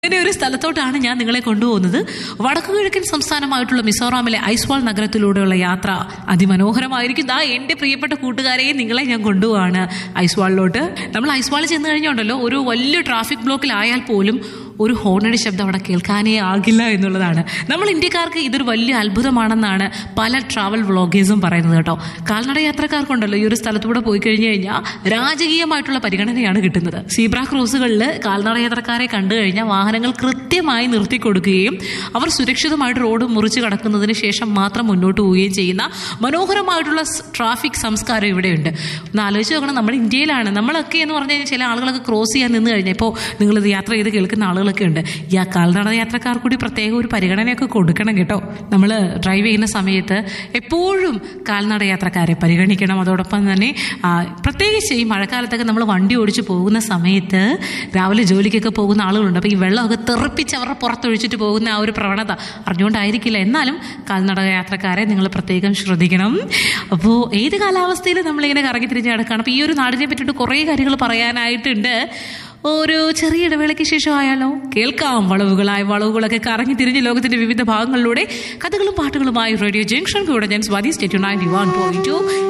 ഇങ്ങനെ ഒരു സ്ഥലത്തോട്ടാണ് ഞാൻ നിങ്ങളെ കൊണ്ടുപോകുന്നത് വടക്കു കിഴക്കൻ സംസ്ഥാനമായിട്ടുള്ള മിസോറാമിലെ ഐസ്വാൾ നഗരത്തിലൂടെയുള്ള യാത്ര അതിമനോഹരമായിരിക്കും ദാ എന്റെ പ്രിയപ്പെട്ട കൂട്ടുകാരെയും നിങ്ങളെ ഞാൻ കൊണ്ടുപോവാണ് ഐസ്വാളിലോട്ട് നമ്മൾ ഐസ്വാളിൽ ചെന്ന് കഴിഞ്ഞുണ്ടല്ലോ ഒരു വലിയ ട്രാഫിക് ബ്ലോക്കിലായാൽ പോലും ഒരു ഹോണടി ശബ്ദം അവിടെ കേൾക്കാനേ ആകില്ല എന്നുള്ളതാണ് നമ്മൾ ഇന്ത്യക്കാർക്ക് ഇതൊരു വലിയ അത്ഭുതമാണെന്നാണ് പല ട്രാവൽ വ്ളോഗേഴ്സും പറയുന്നത് കേട്ടോ കാൽനട യാത്രക്കാർക്കുണ്ടല്ലോ ഈ ഒരു സ്ഥലത്തൂടെ പോയി കഴിഞ്ഞു കഴിഞ്ഞാൽ രാജകീയമായിട്ടുള്ള പരിഗണനയാണ് കിട്ടുന്നത് സീബ്ര ക്രോസുകളിൽ കാൽനട യാത്രക്കാരെ കണ്ടു കഴിഞ്ഞാൽ വാഹനങ്ങൾ കൃത്യമായി നിർത്തി കൊടുക്കുകയും അവർ സുരക്ഷിതമായിട്ട് റോഡ് മുറിച്ച് കടക്കുന്നതിന് ശേഷം മാത്രം മുന്നോട്ട് പോവുകയും ചെയ്യുന്ന മനോഹരമായിട്ടുള്ള സ് ട്രാഫിക് സംസ്കാരം ഇവിടെയുണ്ട് ഒന്ന് ആലോചിച്ച് നോക്കണം നമ്മുടെ ഇന്ത്യയിലാണ് നമ്മളൊക്കെ എന്ന് പറഞ്ഞു കഴിഞ്ഞാൽ ചില ആളുകളൊക്കെ ക്രോസ് ചെയ്യാൻ നിന്ന് കഴിഞ്ഞാൽ ഇപ്പോൾ നിങ്ങളിത് യാത്ര ചെയ്ത് കേൾക്കുന്ന ആളുകളൊക്കെ ഉണ്ട് ഈ ആ കാൽനട യാത്രക്കാർ കൂടി പ്രത്യേക ഒരു പരിഗണനയൊക്കെ കൊടുക്കണം കേട്ടോ നമ്മൾ ഡ്രൈവ് ചെയ്യുന്ന സമയത്ത് എപ്പോഴും കാൽനട യാത്രക്കാരെ പരിഗണിക്കണം അതോടൊപ്പം തന്നെ ആ, പ്രത്യേകിച്ച് ഈ മഴക്കാലത്തൊക്കെ നമ്മൾ വണ്ടി ഓടിച്ച് പോകുന്ന സമയത്ത് രാവിലെ ജോലിക്കൊക്കെ പോകുന്ന ആളുകളുണ്ട് അപ്പോൾ ഈ വെള്ളമൊക്കെ തെറിപ്പിച്ച് അവരുടെ പുറത്തൊഴിച്ചിട്ട് പോകുന്ന ആ ഒരു പ്രവണത അറിഞ്ഞുകൊണ്ടായിരിക്കില്ല എന്നാലും കാൽനട യാത്രക്കാരെ നിങ്ങൾ പ്രത്യേകം ശ്രദ്ധിക്കണം അപ്പോൾ ഏത് കാലാവസ്ഥയിലും നമ്മളിങ്ങനെ കറങ്ങി തിരിഞ്ഞ് കിടക്കുകയാണ് അപ്പോൾ ഈ ഒരു നാടിനെ പറ്റിയിട്ട് കുറേ കാര്യങ്ങൾ പറയാനായിട്ടുണ്ട് ഒരു ചെറിയ ഇടവേളയ്ക്ക് ശേഷം ആയാലോ കേൾക്കാം വളവുകളായ വളവുകളൊക്കെ കറങ്ങി തിരിഞ്ഞ് ലോകത്തിന്റെ വിവിധ ഭാഗങ്ങളിലൂടെ കഥകളും പാട്ടുകളുമായി റേഡിയോ ജംഗ്ഷൻ കൂടെ ഞാൻ Swathi state ninety one point to